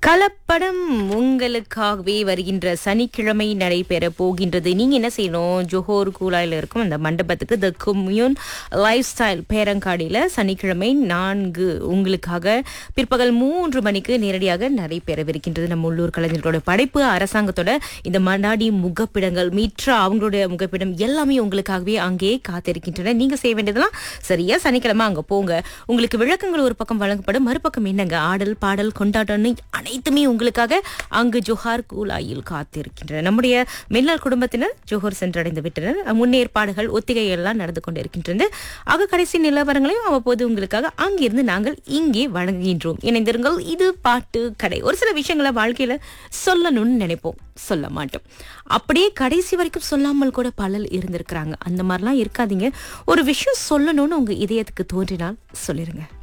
கலப்படம் உங்களுக்காகவே வருகின்ற சனிக்கிழமை நடைபெற போகின்றது நீங்க என்ன செய்யணும் ஜோஹோர் கூலாயில் இருக்கும் அந்த மண்டபத்துக்கு த கொம்யூன் லைஃப் ஸ்டைல் பேரங்காடியில சனிக்கிழமை நான்கு உங்களுக்காக பிற்பகல் மூன்று மணிக்கு நேரடியாக நடைபெறவிருக்கின்றது நம்ம உள்ளூர் கலைஞர்களோட படைப்பு அரசாங்கத்தோட இந்த மன்னாடி முகப்பிடங்கள் மீட்ரா அவங்களுடைய முகப்பிடம் எல்லாமே உங்களுக்காகவே அங்கே காத்திருக்கின்றன நீங்க செய்ய வேண்டியதெல்லாம் சரியா சனிக்கிழமை அங்க போங்க உங்களுக்கு விளக்கங்கள் ஒரு பக்கம் வழங்கப்படும் மறுபக்கம் என்னங்க ஆடல் பாடல் கொண்டாட்டம்னு அனைத்துமே உங்களுக்காக அங்கு ஜோஹார் கூலாயில் காத்திருக்கின்றன நம்முடைய மின்னல் குடும்பத்தினர் ஜோஹர் சென்றடைந்து விட்டனர் முன்னேற்பாடுகள் ஒத்திகை எல்லாம் நடந்து கொண்டிருக்கின்றன ஆக கடைசி நிலவரங்களையும் அவ்வப்போது உங்களுக்காக அங்கிருந்து நாங்கள் இங்கே வழங்குகின்றோம் இணைந்திருங்கள் இது பாட்டு கடை ஒரு சில விஷயங்களை வாழ்க்கையில சொல்லணும்னு நினைப்போம் சொல்ல மாட்டோம் அப்படியே கடைசி வரைக்கும் சொல்லாமல் கூட பலர் இருந்திருக்கிறாங்க அந்த மாதிரிலாம் இருக்காதீங்க ஒரு விஷயம் சொல்லணும்னு உங்க இதயத்துக்கு தோன்றினால் சொல்லிருங்க